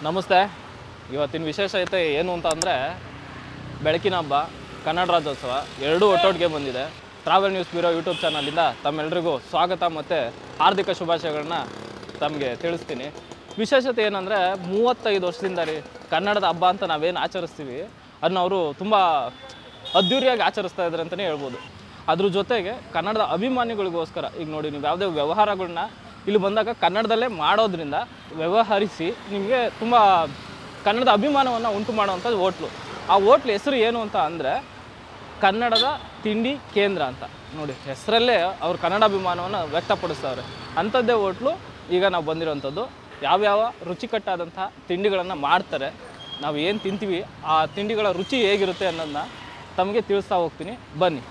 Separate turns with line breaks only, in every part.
ನಮಸ್ತೆ ಇವತ್ತಿನ ವಿಶೇಷತೆ ಏನು ಅಂತ ಅಂದರೆ ಬೆಳಕಿನ ಹಬ್ಬ ಕನ್ನಡ ರಾಜ್ಯೋತ್ಸವ ಎರಡೂ ಒಟ್ಟೊಟ್ಟಿಗೆ ಬಂದಿದೆ ಟ್ರಾವೆಲ್ ನ್ಯೂಸ್ ಬ್ಯೂರೋ ಯೂಟ್ಯೂಬ್ ಚಾನಲಿಂದ ತಮ್ಮೆಲ್ಲರಿಗೂ ಸ್ವಾಗತ ಮತ್ತು ಹಾರ್ದಿಕ ಶುಭಾಶಯಗಳನ್ನ ತಮಗೆ ತಿಳಿಸ್ತೀನಿ ವಿಶೇಷತೆ ಏನಂದರೆ ಮೂವತ್ತೈದು ವರ್ಷದಿಂದ ರೀ ಕನ್ನಡದ ಹಬ್ಬ ಅಂತ ನಾವೇನು ಆಚರಿಸ್ತೀವಿ ಅದನ್ನ ಅವರು ತುಂಬ ಅದ್ಧೂರಿಯಾಗಿ ಆಚರಿಸ್ತಾ ಇದ್ದಾರೆ ಅಂತಲೇ ಹೇಳ್ಬೋದು ಅದ್ರ ಜೊತೆಗೆ ಕನ್ನಡದ ಅಭಿಮಾನಿಗಳಿಗೋಸ್ಕರ ಈಗ ನೋಡಿ ನೀವು ಯಾವುದೇ ವ್ಯವಹಾರಗಳನ್ನ ಇಲ್ಲಿ ಬಂದಾಗ ಕನ್ನಡದಲ್ಲೇ ಮಾಡೋದ್ರಿಂದ ವ್ಯವಹರಿಸಿ ನಿಮಗೆ ತುಂಬ ಕನ್ನಡದ ಅಭಿಮಾನವನ್ನು ಉಂಟು ಮಾಡುವಂಥದ್ದು ಹೋಟ್ಲು ಆ ಹೋಟ್ಲ್ ಹೆಸರು ಏನು ಅಂತ ಅಂದರೆ ಕನ್ನಡದ ತಿಂಡಿ ಕೇಂದ್ರ ಅಂತ ನೋಡಿ ಹೆಸರಲ್ಲೇ ಅವ್ರ ಕನ್ನಡ ಅಭಿಮಾನವನ್ನು ವ್ಯಕ್ತಪಡಿಸ್ತಾರೆ ಅಂಥದ್ದೇ ಹೋಟ್ಲು ಈಗ ನಾವು ಬಂದಿರೋವಂಥದ್ದು ಯಾವ್ಯಾವ ರುಚಿಕಟ್ಟಾದಂಥ ತಿಂಡಿಗಳನ್ನು ಮಾಡ್ತಾರೆ ನಾವು ಏನು ತಿಂತೀವಿ ಆ ತಿಂಡಿಗಳ ರುಚಿ ಹೇಗಿರುತ್ತೆ ಅನ್ನೋದನ್ನ ತಮಗೆ ತಿಳಿಸ್ತಾ ಹೋಗ್ತೀನಿ ಬನ್ನಿ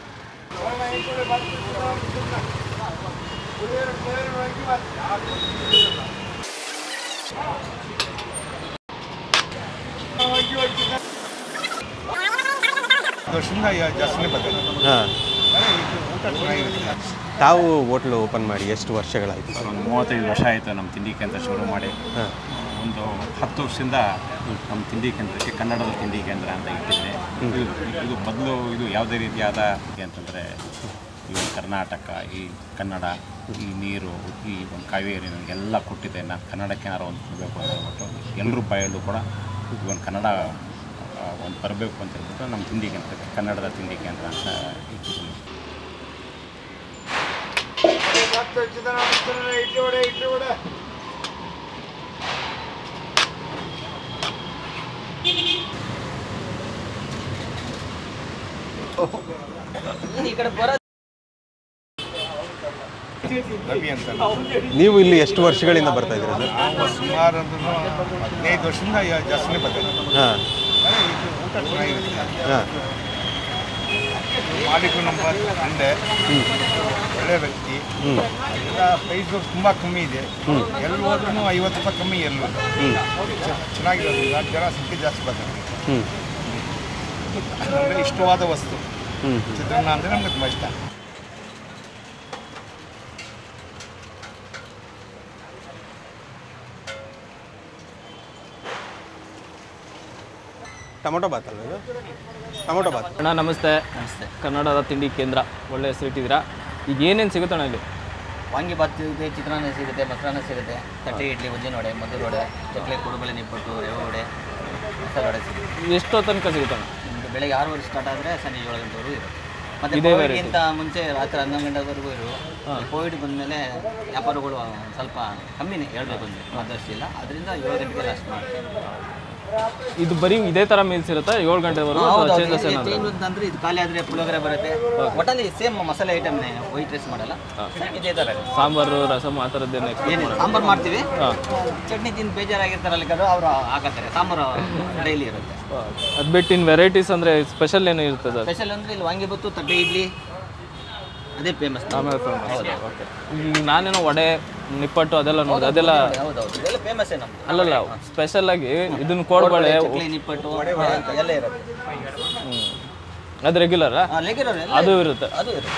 ವರ್ಷದಿಂದ ಯಾ- ಜಾಸ್ತಿನೇ ಬರ್ತಾರೆ
ಹಾಂ
ಇದು ಊಟ ಚೆನ್ನಾಗಿರುತ್ತೆ
ತಾವು ಹೋಟ್ಲು ಓಪನ್ ಮಾಡಿ ಎಷ್ಟು ವರ್ಷಗಳಾಯಿತು
ಒಂದು ಮೂವತ್ತೈದು ವರ್ಷ ಆಯಿತು ನಮ್ಮ ತಿಂಡಿ ಕೇಂದ್ರ ಶುರು ಮಾಡಿ
ಹಾಂ
ಒಂದು ಹತ್ತು ವರ್ಷದಿಂದ ನಮ್ಮ ತಿಂಡಿ ಕೇಂದ್ರಕ್ಕೆ ಕನ್ನಡದ ತಿಂಡಿ ಕೇಂದ್ರ ಅಂತ ಇಟ್ಟಿದ್ದೆ ಇದು ಇದು ಮೊದಲು ಇದು ಯಾವುದೇ ರೀತಿಯಾದ ಅಂತಂದರೆ ಈ ಒಂದು ಕರ್ನಾಟಕ ಈ ಕನ್ನಡ ಈ ನೀರು ಈ ಒಂದು ಕಾವೇರಿ ನನಗೆಲ್ಲ ಕೊಟ್ಟಿದೆ ನಾನು ಕನ್ನಡಕ್ಕೆ ಏನಾರು ಒಂದು ಕೊಡಬೇಕು ಅಂತ ಹೇಳ್ಬಿಟ್ಟು ಎಲ್ಲರ ಬಾಯಲ್ಲೂ ಕೂಡ ಈ ಒಂದು ಕನ್ನಡ ಆ, ಒಂದು ಬರಬೇಕು ಅಂತ ಹೇಳ್ಬಿಟ್ಟು ನಮ್ಮ ತಿಂಡಿ ಕೇಂದ್ರಕ್ಕೆ ಕನ್ನಡದ ತಿಂಡಿ ಕೇಂದ್ರ ಅಂತ ಇಟ್ಟಿದ್ದೀನಿ
ರವಿ ಅಂತ
ನೀವು ಇಲ್ಲಿ ಎಷ್ಟು ವರ್ಷಗಳಿಂದ ಬರ್ತಾ ಇದ್ದೀರಾ ಸರ್
ನಾವು ಸುಮಾರು ಅಂದ್ರೂ ಹದಿನೈದು ವರ್ಷದಿಂದ ಯಾ- ಜಾಸ್ತಿನೇ ಬರ್ತಾರೆ
ಹಾಂ
ಇದು ಊಟ ಚೆನ್ನಾಗಿರುತ್ತೆ
ಹಾಂ
ಮಾಲೀಕರು ನಮ್ಮ ತಂದೆ ಒಳ್ಳೆ ವ್ಯಕ್ತಿ ಎಲ್ಲ ಪ್ರೈಸು ತುಂಬ ಕಮ್ಮಿ ಇದೆ ಎಲ್ಲಿ ಹೋದ್ರೂ ಐವತ್ತು ರೂಪಾಯಿ ಕಮ್ಮಿ ಎಲ್ಲೂ ಚ- ಚೆನ್ನಾಗಿರೋದ್ರಿಂದ ಜನ ಸಂಖ್ಯೆ ಜಾಸ್ತಿ ಬರ್ತಾರೆ
ಹ್ಞೂ
ನಮಗೆ ಇಷ್ಟವಾದ ವಸ್ತು
ಹ್ಞೂ
ಚಿತ್ರಾನ್ನ ಅಂದರೆ ನಮಗೆ ತುಂಬ ಇಷ್ಟ
ಟೊಮೊಟೊ ಬಾತ್ ಅಲ್ಲ ಇದು ಟೊಮೊಟೊ ಬಾತ್
ಅಣ್ಣ ನಮಸ್ತೆ ನಮಸ್ತೆ ಕನ್ನಡದ ತಿಂಡಿ ಕೇಂದ್ರ ಒಳ್ಳೆ ಹೆಸರು ಇಟ್ಟಿದ್ದೀರಾ ಈಗ ಏನೇನು ಸಿಗುತ್ತೆ ಅಣ್ಣ ಇಲ್ಲಿ
ವಾಂಗಿಭಾತ್ ಸಿಗುತ್ತೆ ಚಿತ್ರಾನ್ನ ಸಿಗುತ್ತೆ ಮೊಸರನ್ನ ಸಿಗುತ್ತೆ ತಟ್ಟೆ ಇಡ್ಲಿ ಉಜ್ಜಿನ ವಡೆ ಮದ್ದೂರು ವಡೆ ಚಕ್ಲೆ ಕುಡುಬಳೆ ನಿಪ್ಪಟ್ಟು ರವೆ ವಡೆ ಮಸಾಲೆ ವಡೆ ಸಿಗುತ್ತೆ
ಎಷ್ಟೋ ತನಕ ಸಿಗುತ್ತೆ ಅಣ್ಣ
ನಿಮ್ಗೆ ಬೆಳಗ್ಗೆ ಆರೂವರೆ ಸ್ಟಾರ್ಟ್ ಆದರೆ ಸಂಜೆ ಏಳು ಗಂಟೆವರೆಗೂ ಇರುತ್ತೆ ಮತ್ತು
ಇದೇ
ಕೋವಿಡ್ಗಿಂತ ಮುಂಚೆ ರಾತ್ರಿ ಹನ್ನೊಂದು ಗಂಟೆವರೆಗೂ ಇರು ಕೋವಿಡ್ ಬಂದಮೇಲೆ ವ್ಯಾಪಾರಗಳು ಸ್ವಲ್ಪ ಕಮ್ಮಿನೇ ಹೇಳ್ಬೇಕು ಅಂದರೆ ಮದ್ದಷ್ಟು ಇಲ್ಲ ಅದರಿಂದ ಏಳು ಗಂಟೆಗೆ ಲಾಸ್ಟ್ ಮಾಡ್ತೀವಿ
ಇದು ಬರೀ ಇದೇ ಥರ ಮೀಲ್ಸ್ ಇರುತ್ತೆ ಏಳು ಗಂಟೆವರೆಗೂ ಚೇಂಜಸ್ ಏನಾದ್ರು
ಚೇಂಜ್ ಅಂತಂದ್ರೆ ಇದು ಖಾಲಿ ಆದರೆ ಪುಳಿಯೋಗರೆ ಬರುತ್ತೆ ಒಟ್ಟಲ್ಲಿ ಸೇಮ್ ಮಸಾಲೆ ಐಟಮ್ನೇ ವೈಟ್ ರೈಸ್ ಮಾಡಲ್ಲ ಇದೇ ಥರ ಇರುತ್ತೆ.
ಸಾಂಬಾರು ರಸಮ್ ಆ ಥರದ್ದೇನು
ಏನಿಲ್ಲ ಸಾಂಬಾರು ಮಾಡ್ತೀವಿ
ಹಾಂ
ಚಟ್ನಿ ತಿಂದು ಬೇಜಾರಾಗಿರ್ತಾರಲ್ಲ ಕೆಲವರು ಅವರು ಹಾಕತ್ತಾರೆ ಸಾಂಬಾರು ಡೈಲಿ ಇರುತ್ತೆ
ಅದು ಬಿಟ್ಟು ಇನ್ನು ವೆರೈಟೀಸ್ ಅಂದರೆ ಸ್ಪೆಷಲ್ ಏನು ಇರ್ತದೆ
ಸ್ಪೆಷಲ್ ಅಂದ್ರೆ ಇಲ್ಲಿ ವಾಂಗಿಬತ್ತು ತಟ್ಟೆ ಇಡ್ಲಿ ಅದೇ ಫೇಮಸ್
ಆಮೇಲೆ ಓಕೆ ಈಗ ನಾನೇನೋ ವಡೆ ನಿಪ್ಪಟ್ಟು ಅದೆಲ್ಲ ನೋಡಿದೆ ಅದೆಲ್ಲ
ಹೌದೌದು ಇದೆಲ್ಲ ಫೇಮಸ್ ನಮ್ದು
ಅಲ್ಲಲ್ಲ ಸ್ಪೆಷಲ್ ಆಗಿ ಇದನ್ನ ಕೋಡ್ಬಳೆ
ಚಕ್ಲಿ ನಿಪ್ಪಟ್ಟು ಎಲ್ಲ ಇರುತ್ತೆ
ಹ್ಮ್. ಅದು ರೆಗ್ಯುಲರಾ
ಆ, ಲೆಗಿರೋರು ಎಲ್ಲ
ಅದು ಇರುತ್ತೆ
ಅದು ಇರುತ್ತೆ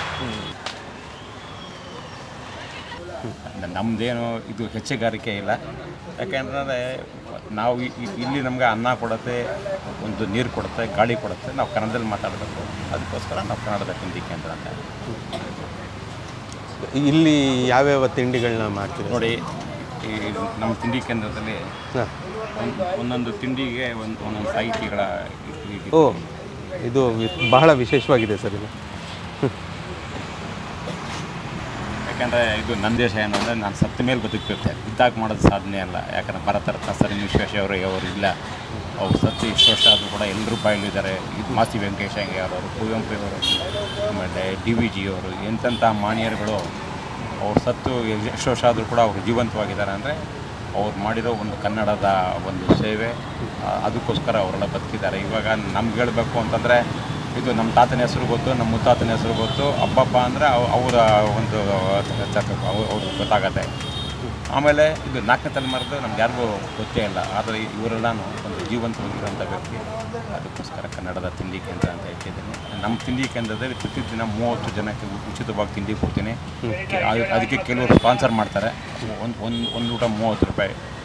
ನಮ್ಮದೇನು ಇದು ಹೆಚ್ಚುಗಾರಿಕೆ ಇಲ್ಲ ಯಾಕೆಂದರೆ ನಾವು ಇ- ಇ- ಇಲ್ಲಿ ನಮ್ಗೆ ಅನ್ನ ಕೊಡುತ್ತೆ ಒಂದು ನೀರು ಕೊಡುತ್ತೆ ಗಾಳಿ ಕೊಡುತ್ತೆ ನಾವು ಕನ್ನಡದಲ್ಲಿ ಮಾತಾಡಬೇಕು ಅದಕ್ಕೋಸ್ಕರ ನಾವು ಕನ್ನಡದ ತಿಂಡಿ ಕೇಂದ್ರ ಅಂತ
ಇಲ್ಲಿ ಯಾವ್ಯಾವ ತಿಂಡಿಗಳನ್ನ ಮಾಡ್ತೀರಾ
ನೋಡಿ ಈ ನಮ್ಮ ತಿಂಡಿ ಕೇಂದ್ರದಲ್ಲಿ
ಹಾಂ
ಒಂದ್- ಒಂದೊಂದು ತಿಂಡಿಗೆ ಒಂದು ಒಂದೊಂದು ಸಾಹಿತಿಗಳ ಇ- ಇ-
ಓ ಇದು ವಿ- ಬಹಳ ವಿಶೇಷವಾಗಿದೆ ಸರ್ ಇದು
ಯಾಕಂದರೆ ಇದು ನನ್ನ ದೇಶ ಏನು ಅಂದರೆ ನಾನು ಸತ್ತ ಮೇಲೆ ಬದುಕಿರುತ್ತೆ ಇದ್ದಾಗ ಮಾಡೋದು ಸಾಧನೆ ಅಲ್ಲ ಯಾಕಂದರೆ ಭಾರತ ರತ್ನ ಸರ್ ವಿಶ್ವೇಶ್ವರಯ್ಯ ಅವರು ಇಲ್ಲ ಅವ್ರು ಸತ್ತು ಇಷ್ಟು ವರ್ಷ ಆದರೂ ಕೂಡ ಎಲ್ಲರೂ ಬಾಯಲ್ಲಿದ್ದಾರೆ ಇದು ಮಾಸ್ತಿ ವೆಂಕಟೇಶಯ್ಯ ಅವರು ಕುವೆಂಪು ಅವರು ಆಮೇಲೆ ಡಿ ವಿ ಜಿ ಅವರು ಎಂತೆಂಥ ಮಾನ್ಯರುಗಳು ಅವ್ರು ಸತ್ತು ಎಷ್ಟು ವರ್ಷ ಆದರೂ ಕೂಡ ಅವರು ಜೀವಂತವಾಗಿದ್ದಾರೆ ಅಂದರೆ ಅವ್ರು ಮಾಡಿರೋ ಒಂದು ಕನ್ನಡದ ಒಂದು ಸೇವೆ ಆ, ಅದಕ್ಕೋಸ್ಕರ ಅವರೆಲ್ಲ ಬದುಕಿದ್ದಾರೆ ಇವಾಗ ನಮ್ಗೆ ಹೇಳಬೇಕು ಅಂತಂದರೆ ಇದು ನಮ್ಮ ತಾತನ ಹೆಸರು ಗೊತ್ತು ನಮ್ಮ ಮುತ್ತಾತನ ಹೆಸರು ಗೊತ್ತು ಹಬ್ಬಬ್ಬ ಅಂದರೆ ಅವರ ಒಂದು ಅವ್ರಿಗೆ ಗೊತ್ತಾಗತ್ತೆ ಆಮೇಲೆ ಇದು ನಾಲ್ಕನೇ ತಲೆಮಾರದ್ದು ನಮ್ಗೆ ಯಾರಿಗೂ ಗೊತ್ತೇ ಇಲ್ಲ ಆದರೆ ಇವರೆಲ್ಲ ಒಂದು ಜೀವಂತವಾಗಿರೋಂಥ ವ್ಯಕ್ತಿ ಅದಕ್ಕೋಸ್ಕರ ಕನ್ನಡದ ತಿಂಡಿ ಕೇಂದ್ರ ಅಂತ ಇಟ್ಟಿದ್ದೀನಿ ನಮ್ಮ ತಿಂಡಿ ಕೇಂದ್ರದಲ್ಲಿ ಪ್ರತಿದಿನ ಮೂವತ್ತು ಜನಕ್ಕೆ ಉ- ಉಚಿತವಾಗಿ ತಿಂಡಿ ಕೊಡ್ತೀನಿ ಕೆ- ಅದು- ಅದಕ್ಕೆ ಕೆಲವರು ಸ್ಪಾನ್ಸರ್ ಮಾಡ್ತಾರೆ ಒಂದು ಒಂದು ಒಂದು ಊಟ ಮೂವತ್ತು ರೂಪಾಯಿ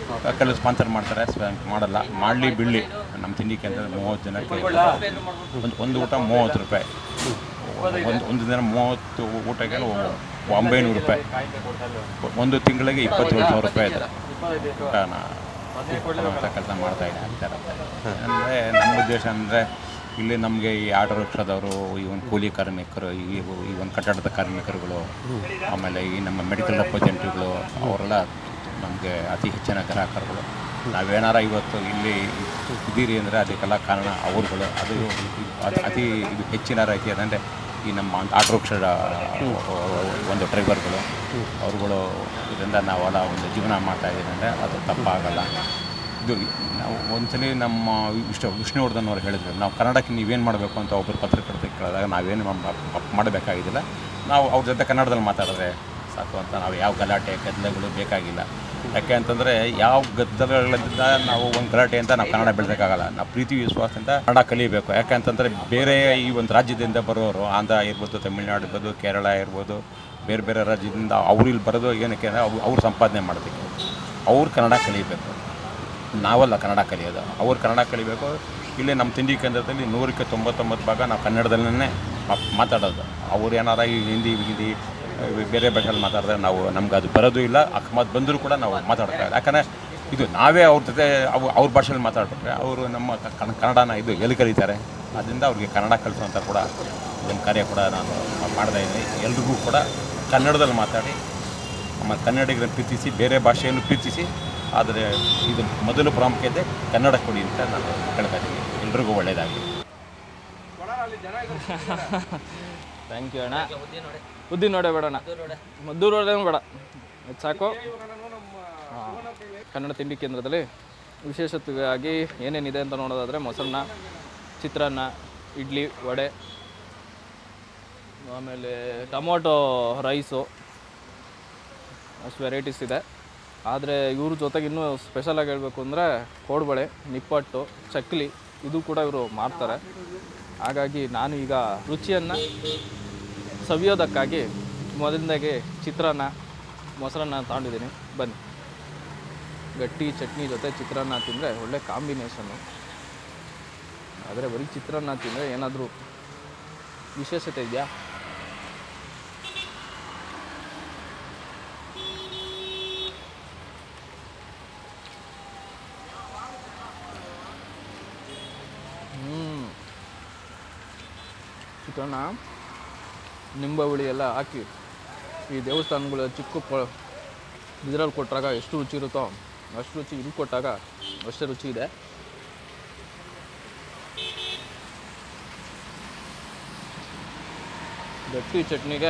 ಕೆಲವು ಸ್ಪಾನ್ಸರ್ ಮಾಡ್ತಾರೆ ಸ್ಪ- ಮಾಡಲ್ಲ ಮಾಡಲಿ ಬಿಡಲಿ ನಮ್ಮ ತಿಂಡಿ ಕೇಂದ್ರ ಮೂವತ್ತು ಜನಕ್ಕೆ ಒಂದು ಒಂದು ಊಟ ಮೂವತ್ತು ರೂಪಾಯಿ ಒಂದು ಒಂದು ದಿನ ಮೂವತ್ತು ಊಟಕ್ಕೆ ಒಂಬೈನೂರು ರೂಪಾಯಿ ಒಂದು ತಿಂಗಳಿಗೆ ಇಪ್ಪತ್ತೇಳು ಸಾವಿರ ರೂಪಾಯಿ ಇದೆ ಊಟನ ಅಂತ ಕೆಲಸ ಮಾಡ್ತಾ ಇದ್ದಾರೆ ಅಂದರೆ ನಮ್ಮ ಉದ್ದೇಶ ಅಂದರೆ ಇಲ್ಲಿ ನಮಗೆ ಈ ಆಟೋ ರಿಕ್ಷಾದವರು ಈ ಒಂದು ಕೂಲಿ ಕಾರ್ಮಿಕರು ಈ ಈ ಒಂದು ಕಟ್ಟಡದ ಕಾರ್ಮಿಕರುಗಳು ಆಮೇಲೆ ಈ ನಮ್ಮ ಮೆಡಿಕಲ್ ರೆಪ್ರೆಸೆಂಟೇಟಿವ್ಗಳು ಅವರೆಲ್ಲ ನಮಗೆ ಅತಿ ಹೆಚ್ಚಿನ ಗ್ರಾಹಕರುಗಳು ನಾವೇನಾರ ಇವತ್ತು ಇಲ್ಲಿ ಇದ್ದೀರಿ ಅಂದರೆ ಅದಕ್ಕೆಲ್ಲ ಕಾರಣ ಅವರುಗಳು ಅದು ಅದು ಅತಿ ಇದು ಹೆಚ್ಚಿನ ರೀತಿ ಅಂದರೆ ಈ ನಮ್ಮ ಆಟೋ ರಿಕ್ಷಾದ ಒಂದು ಡ್ರೈವರ್ಗಳು ಅವರುಗಳು ಇದರಿಂದ ನಾವೆಲ್ಲ ಒಂದು ಜೀವನ ಮಾಡ್ತಾ ಇದ್ದೀವಿ ಅಂದರೆ ಅದು ತಪ್ಪಾಗಲ್ಲ ಇದು ನಾವು ಒಂದ್ಸಲಿ ನಮ್ಮ ವಿಷ್ಣು ವಿಷ್ಣುವರ್ಧನ್ ಅವರು ಹೇಳಿದ್ರು ನಾವು ಕನ್ನಡಕ್ಕೆ ನೀವೇನು ಮಾಡಬೇಕು ಅಂತ ಒಬ್ಬರು ಪತ್ರಕರ್ತರಿಗೆ ಕೇಳಿದಾಗ ನಾವೇನು ಮಾಡ್- ಮಾಡಬೇಕಾಗಿದ್ದಿಲ್ಲ ನಾವು ಅವ್ರ ಜೊತೆ ಕನ್ನಡದಲ್ಲಿ ಮಾತಾಡಿದ್ರೆ ಸಾಕು ಅಂತ ನಾವು ಯಾವ ಗಲಾಟೆ ಗದ್ದಲಗಳು ಬೇಕಾಗಿಲ್ಲ ಯಾಕೆ ಅಂತಂದರೆ ಯಾವ ಗದ್ದಲಗಳಿಂದ ನಾವು ಒಂದು ಗಲಾಟೆ ಅಂತ ನಾವು ಕನ್ನಡ ಬೆಳೆಯೋಕ್ಕಾಗಲ್ಲ ನಾವು ಪ್ರೀತಿ ವಿಶ್ವಾಸದಿಂದ ಕನ್ನಡ ಕಲಿಬೇಕು ಯಾಕೆ ಅಂತಂದರೆ ಬೇರೆ ಈ ಒಂದು ರಾಜ್ಯದಿಂದ ಬರೋರು ಆಂಧ್ರ ಇರ್ಬೋದು ತಮಿಳ್ನಾಡು ಇರ್ಬೋದು ಕೇರಳ ಇರ್ಬೋದು ಬೇರೆ ಬೇರೆ ರಾಜ್ಯದಿಂದ ಅವ್ರು ಇಲ್ಲಿ ಬರೋದು ಏನಕ್ಕೆ ಅಂದರೆ ಅವ್ರು ಅವ್ರು ಸಂಪಾದನೆ ಮಾಡೋದಕ್ಕೆ ಅವ್ರು ಕನ್ನಡ ಕಲಿಬೇಕು ನಾವಲ್ಲ ಕನ್ನಡ ಕಲಿಯೋದು ಅವ್ರು ಕನ್ನಡ ಕಲಿಬೇಕು ಇಲ್ಲಿ ನಮ್ಮ ತಿಂಡಿ ಕೇಂದ್ರದಲ್ಲಿ ನೂರಕ್ಕೆ ತೊಂಬತ್ತೊಂಬತ್ತು ಭಾಗ ನಾವು ಕನ್ನಡದಲ್ಲೇ ಮಾತಾಡೋದು ಅವ್ರು ಏನಾರ ಈ ಹಿಂದಿ ಹಿಂದಿ ಬೇರೆ ಭಾಷೆಯಲ್ಲಿ ಮಾತಾಡಿದ್ರೆ ನಾವು ನಮ್ಗೆ ಅದು ಬರೋದು ಇಲ್ಲ ಅಕಸ್ಮಾತ್ ಬಂದರೂ ಕೂಡ ನಾವು ಮಾತಾಡ್ತಾ ಯಾಕಂದರೆ ಇದು ನಾವೇ ಅವ್ರ ಜೊತೆ ಅವು ಅವ್ರ ಭಾಷೆಯಲ್ಲಿ ಮಾತಾಡ್ಬಿಟ್ರೆ ಅವರು ನಮ್ಮ ಕ- ಕನ್- ಕನ್ನಡನ ಇದು ಎಲ್ಲಿ ಕಲಿತಾರೆ ಅದರಿಂದ ಅವ್ರಿಗೆ ಕನ್ನಡ ಕಲಿಸುವಂಥ ಕೂಡ ಇದೊಂದು ಕಾರ್ಯ ಕೂಡ ನಾನು ಮಾಡ್ತಾ ಇದ್ದೀನಿ ಎಲ್ರಿಗೂ ಕೂಡ ಕನ್ನಡದಲ್ಲಿ ಮಾತಾಡಿ ನಮ್ಮ ಕನ್ನಡಿಗರನ್ನು ಪ್ರೀತಿಸಿ ಬೇರೆ ಭಾಷೆಯನ್ನು ಪ್ರೀತಿಸಿ ಆದರೆ ಇದು ಮೊದಲು ಪ್ರಾಮುಖ್ಯತೆ ಕನ್ನಡ ಕೊಡಿ ಅಂತ ನಾನು ಕೇಳ್ತಾ ಇದ್ದೀನಿ ಎಲ್ರಿಗೂ ಒಳ್ಳೆಯದಾಗಲಿ
ಥ್ಯಾಂಕ್ ಯು ಅಣ್ಣ ಉದ್ದಿನ ನೋಡೆ ಬೇಡಣ್ಣ ಮದ್ದೂರು ನೋಡೇನು ಬೇಡ ಇದು ಸಾಕು ಹಾಂ ಕನ್ನಡ ತಿಂಡಿ ಕೇಂದ್ರದಲ್ಲಿ ವಿಶೇಷತೆಯಾಗಿ ಏನೇನಿದೆ ಅಂತ ನೋಡೋದಾದರೆ ಮೊಸರನ್ನ ಚಿತ್ರಾನ್ನ ಇಡ್ಲಿ ವಡೆ ಆಮೇಲೆ ಟೊಮೊಟೊ ರೈಸು ಅಷ್ಟು ವೆರೈಟೀಸ್ ಇದೆ ಆದರೆ ಇವ್ರ ಜೊತೆಗೆ ಇನ್ನೂ ಸ್ಪೆಷಲಾಗಿ ಹೇಳಬೇಕು ಅಂದರೆ ಕೋಡ್ಬಳೆ ನಿಪ್ಪಟ್ಟು ಚಕ್ಲಿ ಇದು ಕೂಡ ಇವರು ಮಾಡ್ತಾರೆ ಹಾಗಾಗಿ ನಾನು ಈಗ ರುಚಿಯನ್ನು ಸವಿಯೋದಕ್ಕಾಗಿ ಮೊದಲನೇಗೆ ಚಿತ್ರಾನ್ನ ಮೊಸರನ್ನ ತಗೊಂಡಿದ್ದೀನಿ ಬನ್ನಿ ಗಟ್ಟಿ ಚಟ್ನಿ ಜೊತೆ ಚಿತ್ರಾನ್ನ ತಿಂದರೆ ಒಳ್ಳೆ ಕಾಂಬಿನೇಷನ್ನು ಆದರೆ ಬರೀ ಚಿತ್ರಾನ್ನ ತಿಂದರೆ ಏನಾದರೂ ವಿಶೇಷತೆ ಇದೆಯಾ ಹ್ಞೂ ಚಿತ್ರಾನ್ನ ನಿಂಬೆ ಹುಳಿ ಎಲ್ಲ ಹಾಕಿ ಈ ದೇವಸ್ಥಾನಗಳ ಚಿಕ್ಕ ಪ ಇದರಲ್ಲಿ ಕೊಟ್ಟಾಗ ಎಷ್ಟು ರುಚಿ ಇರುತ್ತೋ ಅಷ್ಟು ರುಚಿ ಇಲ್ಲಿ ಕೊಟ್ಟಾಗ ಅಷ್ಟೇ ರುಚಿ ಇದೆ ಗಟ್ಟಿ ಚಟ್ನಿಗೆ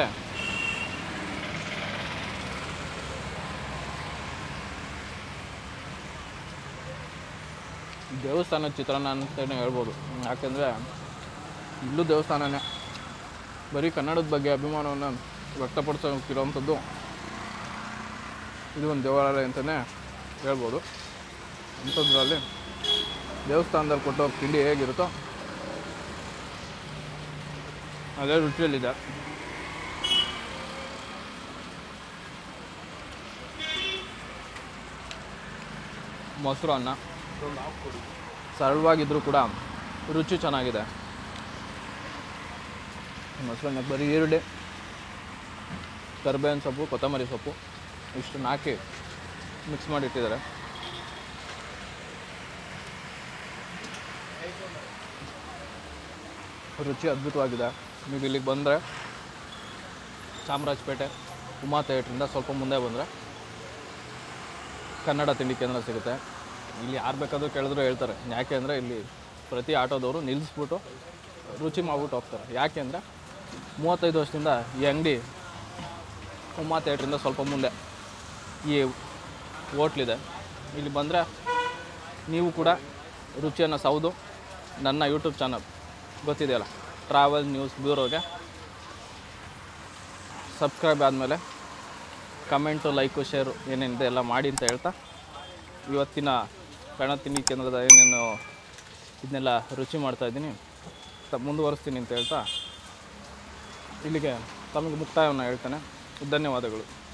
ದೇವಸ್ಥಾನದ ಚಿತ್ರಾನ್ನ ಅಂತಲೇ ಹೇಳ್ಬೋದು ಯಾಕೆಂದರೆ ಇಲ್ಲೂ ದೇವಸ್ಥಾನನೇ ಬರೀ ಕನ್ನಡದ ಬಗ್ಗೆ ಅಭಿಮಾನವನ್ನು ವ್ಯಕ್ತಪಡಿಸೋಕ್ಕಿರೋವಂಥದ್ದು ಇದು ಒಂದು ದೇವಾಲಯ ಅಂತಲೇ ಹೇಳ್ಬೋದು ಅಂಥದ್ರಲ್ಲಿ ದೇವಸ್ಥಾನದಲ್ಲಿ ಕೊಟ್ಟೋ ತಿಂಡಿ ಹೇಗಿರುತ್ತೋ ಅದೇ ರುಚಿಯಲ್ಲಿದೆ ಮೊಸರು ಅನ್ನ ಸರಳವಾಗಿದ್ದರೂ ಕೂಡ ರುಚಿ ಚೆನ್ನಾಗಿದೆ ಮೊಸರನ್ನ ಬರೀ ಈರುಳ್ಳಿ ಕರ್ಬೇವಿನ ಸೊಪ್ಪು ಕೊತ್ತಂಬರಿ ಸೊಪ್ಪು ಇಷ್ಟನ್ನು ಹಾಕಿ ಮಿಕ್ಸ್ ಮಾಡಿ ಇಟ್ಟಿದ್ದಾರೆ ರುಚಿ ಅದ್ಭುತವಾಗಿದೆ ನೀವು ಇಲ್ಲಿಗೆ ಬಂದರೆ ಚಾಮರಾಜಪೇಟೆ ಉಮಾ ಥಿಯೇಟ್ರಿಂದ ಸ್ವಲ್ಪ ಮುಂದೆ ಬಂದರೆ ಕನ್ನಡ ತಿಂಡಿ ಕೇಂದ್ರ ಸಿಗುತ್ತೆ ಇಲ್ಲಿ ಯಾರು ಬೇಕಾದರೂ ಕೇಳಿದ್ರು ಹೇಳ್ತಾರೆ ಯಾಕೆ ಅಂದರೆ ಇಲ್ಲಿ ಪ್ರತಿ ಆಟೋದವರು ನಿಲ್ಲಿಸ್ಬಿಟ್ಟು ರುಚಿ ಮಾಡ್ಬಿಟ್ಟು ಹೋಗ್ತಾರೆ ಯಾಕೆ ಅಂದರೆ ಮೂವತ್ತೈದು ವರ್ಷದಿಂದ ಈ ಅಂಗಡಿ ಉಮಾ ಥಿಯೇಟ್ರಿಂದ ಸ್ವಲ್ಪ ಮುಂದೆ ಈ ಹೋಟ್ಲಿದೆ ಇಲ್ಲಿ ಬಂದರೆ ನೀವು ಕೂಡ ರುಚಿಯನ್ನು ಸೌದು ನನ್ನ ಯೂಟ್ಯೂಬ್ ಚಾನಲ್ ಗೊತ್ತಿದೆಯಲ್ಲ ಟ್ರಾವೆಲ್ ನ್ಯೂಸ್ ಬ್ಯೂರೋಗೆ ಸಬ್ಸ್ಕ್ರೈಬ್ ಆದಮೇಲೆ ಕಮೆಂಟು ಲೈಕು ಶೇರು ಏನೇನಿದೆ ಎಲ್ಲ ಮಾಡಿ ಅಂತ ಹೇಳ್ತಾ ಇವತ್ತಿನ ಕಣ ತಿಂಡಿ ಕೇಂದ್ರದ ಏನೇನು ಇದನ್ನೆಲ್ಲ ರುಚಿ ಮಾಡ್ತಾಯಿದ್ದೀನಿ ತ ಮುಂದುವರಿಸ್ತೀನಿ ಅಂತ ಹೇಳ್ತಾ ಇಲ್ಲಿಗೆ ತಮಗೆ ಮುಕ್ತಾಯವನ್ನು ಹೇಳ್ತೇನೆ ಧನ್ಯವಾದಗಳು